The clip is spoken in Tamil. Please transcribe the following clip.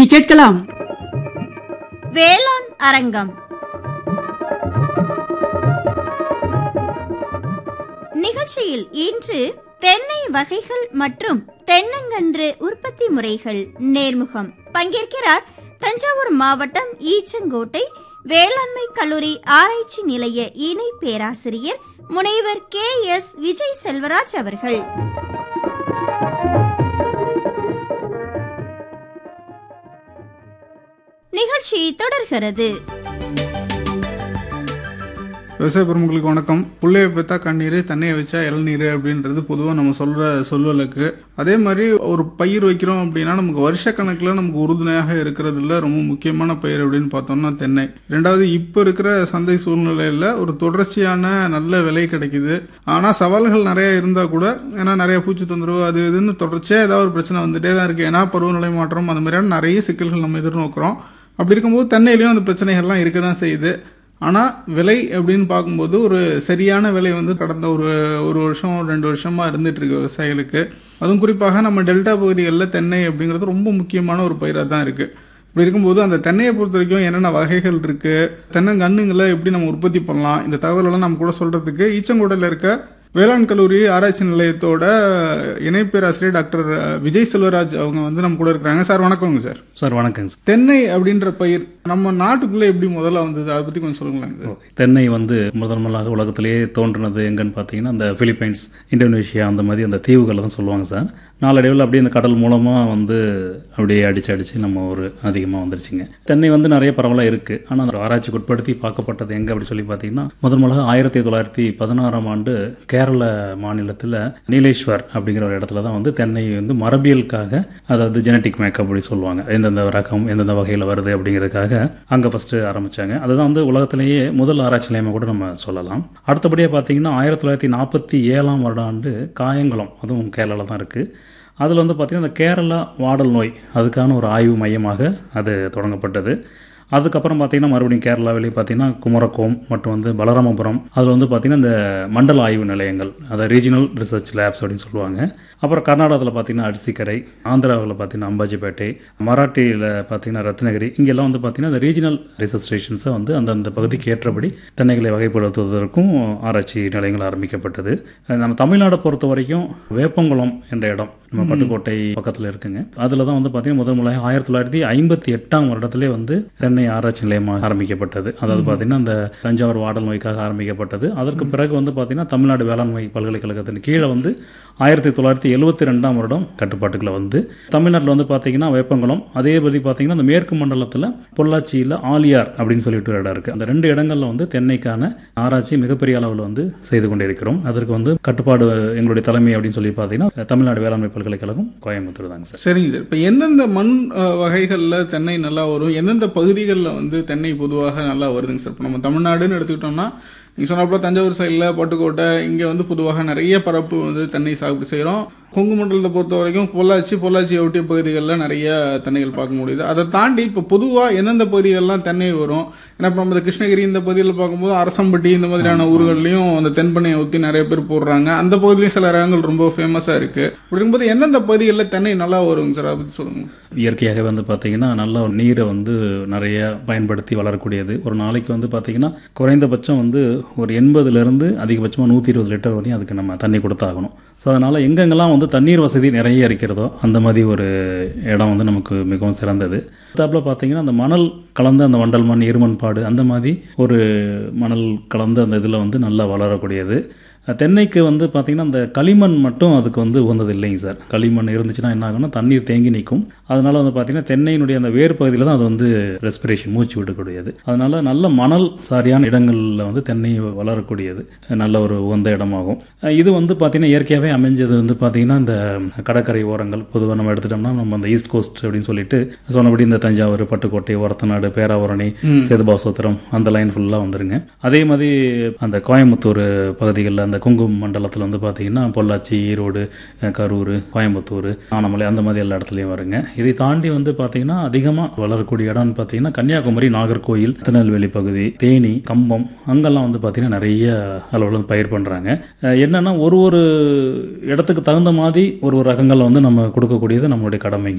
இனி கேட்கலாம் வேளாண் அரங்கம் நிகழ்ச்சியில் இன்று தென்னை வகைகள் மற்றும் தென்னங்கன்று உற்பத்தி முறைகள் நேர்முகம் பங்கேற்கிறார் தஞ்சாவூர் மாவட்டம் ஈச்சங்கோட்டை வேளாண்மை கல்லூரி ஆராய்ச்சி நிலைய இணை பேராசிரியர் முனைவர் கே எஸ் விஜய் செல்வராஜ் அவர்கள் நிகழ்ச்சி தொடர்கிறது விவசாய பெருமக்களுக்கு வணக்கம் புள்ளைய பெத்தா கண்ணீர் தண்ணியை வச்சா இளநீர் அப்படின்றது பொதுவாக நம்ம சொல்கிற சொல்வலுக்கு அதே மாதிரி ஒரு பயிர் வைக்கிறோம் அப்படின்னா நமக்கு வருஷ கணக்கில் நமக்கு உறுதுணையாக இருக்கிறதுல ரொம்ப முக்கியமான பயிர் அப்படின்னு பார்த்தோம்னா தென்னை ரெண்டாவது இப்போ இருக்கிற சந்தை சூழ்நிலையில் ஒரு தொடர்ச்சியான நல்ல விலை கிடைக்குது ஆனால் சவால்கள் நிறைய இருந்தால் கூட ஏன்னா நிறைய பூச்சி தொந்தரவு அது இதுன்னு தொடர்ச்சியாக ஏதாவது ஒரு பிரச்சனை வந்துட்டே தான் இருக்குது ஏன்னா பருவநிலை மாற்றம் அந்த மாதிரியான நிறைய சிக்கல்கள் நம்ம எதிர்நோக்கிறோம் அப்படி இருக்கும்போது தென்னையிலையும் அந்த பிரச்சனைகள்லாம் இருக்க தான் செய்யுது ஆனால் விலை அப்படின்னு பார்க்கும்போது ஒரு சரியான விலை வந்து கடந்த ஒரு ஒரு வருஷம் ரெண்டு வருஷமாக இருந்துட்டு இருக்கு விவசாயிகளுக்கு அதுவும் குறிப்பாக நம்ம டெல்டா பகுதிகளில் தென்னை அப்படிங்கிறது ரொம்ப முக்கியமான ஒரு பயிராக தான் இருக்குது இப்படி இருக்கும்போது அந்த தென்னையை பொறுத்த வரைக்கும் என்னென்ன வகைகள் இருக்குது தென்னங்கன்னுங்களை எப்படி நம்ம உற்பத்தி பண்ணலாம் இந்த தகவலெல்லாம் நம்ம கூட சொல்கிறதுக்கு ஈச்சங்கோட்டையில் இருக்க வேளாண் கல்லூரி ஆராய்ச்சி நிலையத்தோட இணை பேராசிரியர் டாக்டர் விஜய் செல்வராஜ் அவங்க வந்து நம்ம கூட இருக்கிறாங்க சார் வணக்கங்க சார் சார் வணக்கங்க சார் தென்னை அப்படின்ற பயிர் நம்ம நாட்டுக்குள்ளே எப்படி முதல்ல வந்தது அதை பற்றி கொஞ்சம் சொல்லுங்களேங்க சார் ஓகே தென்னை வந்து முதல் முதலாக உலகத்திலேயே தோன்றினது எங்கன்னு பார்த்தீங்கன்னா அந்த பிலிப்பைன்ஸ் இந்தோனேஷியா அந்த மாதிரி அந்த தீவுகளை தான் சொல்லுவாங்க சார் நாளடைவில் அப்படியே இந்த கடல் மூலமாக வந்து அப்படியே அடிச்சு அடிச்சு நம்ம ஒரு அதிகமாக வந்துருச்சுங்க தென்னை வந்து நிறைய பரவலாக இருக்குது ஆனால் அந்த ஆராய்ச்சிக்கு உட்படுத்தி பார்க்கப்பட்டது எங்கே அப்படி சொல்லி பார்த்தீங்கன்னா முதல் முதலாக ஆயிரத்தி தொள்ளாயிரத்தி பதினாறாம் ஆண்டு கேரள மாநிலத்தில் நீலேஸ்வர் அப்படிங்கிற ஒரு இடத்துல தான் வந்து தென்னை வந்து மரபியலுக்காக அதாவது ஜெனட்டிக் மேக்கப் அப்படி சொல்லுவாங்க எந்தெந்த ரகம் எந்தெந்த வகையில் வருது அப்படிங்கிறதுக்காக அங்கே ஃபஸ்ட்டு ஆரம்பித்தாங்க அதுதான் வந்து உலகத்திலேயே முதல் ஆராய்ச்சி நிலையமாக கூட நம்ம சொல்லலாம் அடுத்தபடியாக பார்த்தீங்கன்னா ஆயிரத்தி தொள்ளாயிரத்தி நாற்பத்தி ஏழாம் வருடாண்டு காயங்குளம் அதுவும் கேரளாவில் தான் இருக்குது அதில் வந்து பார்த்திங்கன்னா இந்த கேரளா வாடல் நோய் அதுக்கான ஒரு ஆய்வு மையமாக அது தொடங்கப்பட்டது அதுக்கப்புறம் பார்த்திங்கன்னா மறுபடியும் கேரளாவிலேயே பார்த்திங்கன்னா குமரகோம் மற்றும் வந்து பலராமபுரம் அதில் வந்து பார்த்திங்கன்னா இந்த மண்டல ஆய்வு நிலையங்கள் அதை ரீஜனல் ரிசர்ச் லேப்ஸ் அப்படின்னு சொல்லுவாங்க அப்புறம் கர்நாடகத்தில் பார்த்திங்கன்னா அரிசிக்கரை ஆந்திராவில் பார்த்திங்கன்னா அம்பாஜிப்பேட்டை மராட்டியில் பார்த்திங்கன்னா ரத்னகிரி இங்கெல்லாம் வந்து பார்த்திங்கன்னா இந்த ரீஜனல் ரிசர்ச் ஸ்டேஷன்ஸை வந்து அந்தந்த பகுதிக்கு ஏற்றபடி தென்னைகளை வகைப்படுத்துவதற்கும் ஆராய்ச்சி நிலையங்கள் ஆரம்பிக்கப்பட்டது நம்ம தமிழ்நாடை பொறுத்த வரைக்கும் வேப்பங்குளம் என்ற இடம் நம்ம பட்டுக்கோட்டை பக்கத்தில் இருக்குங்க அதில் தான் வந்து பார்த்திங்கன்னா முதல் முறையாக ஆயிரத்தி தொள்ளாயிரத்தி ஐம்பத்தி எட்டாம் வருடத்திலே வந்து தென்னை ஆராய்ச்சி நிலையமாக ஆரம்பிக்கப்பட்டது அதாவது பார்த்திங்கன்னா அந்த தஞ்சாவூர் வாடல் நோய்க்காக ஆரம்பிக்கப்பட்டது அதற்கு பிறகு வந்து பார்த்திங்கன்னா தமிழ்நாடு வேளாண்மை பல்கலைக்கழகத்தின் கீழே வந்து ஆயிரத்தி தொள்ளாயிரத்தி எழுபத்தி ரெண்டாம் வருடம் கட்டுப்பாட்டுக்குள்ள வந்து தமிழ்நாட்டில் வந்து பார்த்தீங்கன்னா வேப்பங்குளம் அதேபடி பார்த்தீங்கன்னா அந்த மேற்கு மண்டலத்தில் பொள்ளாச்சியில் ஆலியார் அப்படின்னு சொல்லிட்டு ஒரு இடம் இருக்குது அந்த ரெண்டு இடங்களில் வந்து தென்னைக்கான ஆராய்ச்சி மிகப்பெரிய அளவில் வந்து செய்து கொண்டிருக்கிறோம் அதற்கு வந்து கட்டுப்பாடு எங்களுடைய தலைமை அப்படின்னு சொல்லி பார்த்தீங்கன்னா தமிழ்நாடு வேளாண்மை பல்கலைக்கழகம் கோயம்புத்தூர் தாங்க சார் சரிங்க சார் இப்போ எந்தெந்த மண் அஹ், வகைகள்ல தென்னை நல்லா வரும் எந்தெந்த பகுதிகளில் வந்து தென்னை பொதுவாக நல்லா வருதுங்க சார் இப்போ நம்ம தமிழ்நாடுன்னு எடுத்துக்கிட்டோம்னா நீங்கள் சொன்னப்போ தஞ்சாவூர் சைடில் பட்டுக்கோட்டை இங்கே வந்து பொதுவாக நிறைய பரப்பு வந்து தென்னை சாகுபடி செய்கிறோம் கொங்கு மண்டலத்தை பொறுத்த வரைக்கும் பொள்ளாச்சி பொள்ளாச்சி ஒட்டிய பகுதிகளில் நிறைய தென்னைகள் பார்க்க முடியுது அதை தாண்டி இப்போ பொதுவாக எந்தெந்த பகுதிகளெலாம் தென்னை வரும் ஏன்னா இப்போ நம்ம இந்த கிருஷ்ணகிரி இந்த பகுதியில் பார்க்கும்போது அரசம்பட்டி இந்த மாதிரியான ஊர்கள்லையும் அந்த தென்பண்ணையை ஊற்றி நிறைய பேர் போடுறாங்க அந்த பகுதியிலையும் சில ரகங்கள் ரொம்ப ஃபேமஸாக இருக்குது அப்படி இருக்கும்போது எந்தெந்த பகுதிகளில் தென்னை நல்லா வருங்க சார் அதை பற்றி சொல்லுங்கள் இயற்கையாகவே வந்து பார்த்தீங்கன்னா நல்ல ஒரு நீரை வந்து நிறைய பயன்படுத்தி வளரக்கூடியது ஒரு நாளைக்கு வந்து பார்த்தீங்கன்னா குறைந்தபட்சம் வந்து ஒரு எண்பதுலேருந்து அதிகபட்சமாக நூற்றி இருபது லிட்டர் வரையும் அதுக்கு நம்ம தண்ணி கொடுத்தாகணும் ஸோ அதனால் எங்கெங்கெல்லாம் வந்து தண்ணீர் வசதி நிறைய இருக்கிறதோ அந்த மாதிரி ஒரு இடம் வந்து நமக்கு மிகவும் சிறந்தது அதுல பார்த்தீங்கன்னா அந்த மணல் கலந்த அந்த வண்டல் மண் இருமண்பாடு அந்த மாதிரி ஒரு மணல் கலந்த அந்த இதில் வந்து நல்லா வளரக்கூடியது தென்னைக்கு வந்து பார்த்திங்கன்னா அந்த களிமண் மட்டும் அதுக்கு வந்து உகந்தது இல்லைங்க சார் களிமண் இருந்துச்சுன்னா என்ன ஆகும்னா தண்ணீர் தேங்கி நிற்கும் அதனால வந்து பார்த்திங்கன்னா தென்னையினுடைய அந்த வேர் பகுதியில் தான் அது வந்து ரெஸ்பிரேஷன் மூச்சு விடக்கூடியது அதனால நல்ல மணல் சாரியான இடங்களில் வந்து தென்னை வளரக்கூடியது நல்ல ஒரு உகந்த இடமாகும் இது வந்து பார்த்திங்கன்னா இயற்கையாகவே அமைஞ்சது வந்து பார்த்திங்கன்னா இந்த கடற்கரை ஓரங்கள் பொதுவாக நம்ம எடுத்துட்டோம்னா நம்ம அந்த ஈஸ்ட் கோஸ்ட் அப்படின்னு சொல்லிட்டு சொன்னபடி இந்த தஞ்சாவூர் பட்டுக்கோட்டை ஒரத்தநாடு பேராவூரணி சேதுபாசோத்திரம் அந்த லைன் ஃபுல்லாக வந்துருங்க அதே மாதிரி அந்த கோயம்புத்தூர் பகுதிகளில் அந்த குங்கும் மண்டலத்தில் வந்து பார்த்தீங்கன்னா பொள்ளாச்சி ஈரோடு அஹ், கரூர் கோயம்புத்தூர் ஆனமலை அந்த மாதிரி எல்லா இடத்துலையும் வருங்க இதை தாண்டி வந்து பார்த்தீங்கன்னா அதிகமாக வளரக்கூடிய இடம்னு பார்த்தீங்கன்னா கன்னியாகுமரி நாகர்கோயில் திருநெல்வேலி பகுதி தேனி கம்பம் அங்கெல்லாம் வந்து பார்த்தீங்கன்னா நிறைய அளவில் வந்து பயிர் பண்ணுறாங்க என்னன்னா ஒரு ஒரு இடத்துக்கு தகுந்த மாதிரி ஒரு ஒரு ரகங்களை வந்து நம்ம கொடுக்கக்கூடியது நம்மளுடைய கடமைங்க